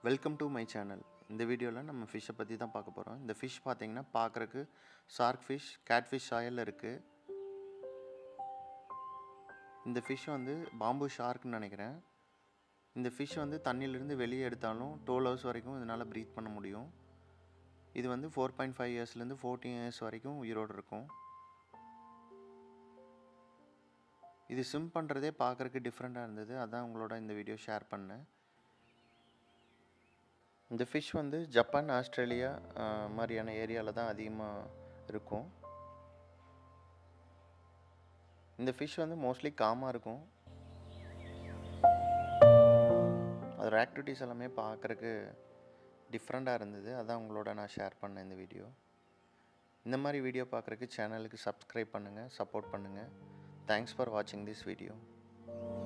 welcome to my channel இந்த வீடியோவில் நம்ம ஃபிஷ்ஷை பற்றி தான் பார்க்க போகிறோம் இந்த ஃபிஷ் பார்த்தீங்கன்னா பார்க்குறக்கு shark fish catfish oil இருக்குது இந்த ஃபிஷ் வந்து பாம்பு ஷார்க்னு நினைக்கிறேன் இந்த ஃபிஷ் வந்து தண்ணியிலேருந்து வெளியே எடுத்தாலும் டுவெல் ஹவர்ஸ் வரைக்கும் இதனால் ப்ரீத் பண்ண முடியும் இது வந்து ஃபோர் பாயிண்ட் ஃபைவ் இயர்ஸ்லேருந்து ஃபோர்டீன் இயர்ஸ் வரைக்கும் உயிரோடு இருக்கும் இது ஸ்விம் பண்ணுறதே பார்க்குறக்கு டிஃப்ரெண்ட்டாக இருந்தது அதான் உங்களோட இந்த வீடியோ ஷேர் பண்ணேன் இந்த ஃபிஷ் வந்து ஜப்பான் ஆஸ்திரேலியா ஆஹ், மாதிரியான ஏரியாவில் தான் அதிகமாக இருக்கும் இந்த ஃபிஷ் வந்து மோஸ்ட்லி காமாக இருக்கும் அதோட ஆக்டிவிட்டீஸ் எல்லாமே பார்க்குறக்கு டிஃப்ரெண்ட்டாக இருந்தது அதான் உங்களோட நான் ஷேர் பண்ணேன் இந்த வீடியோ இந்த மாதிரி வீடியோ பார்க்குறக்கு சேனலுக்கு சப்ஸ்கிரைப் பண்ணுங்கள் சப்போர்ட் பண்ணுங்கள் தேங்க்ஸ் ஃபார் வாட்சிங் திஸ் வீடியோ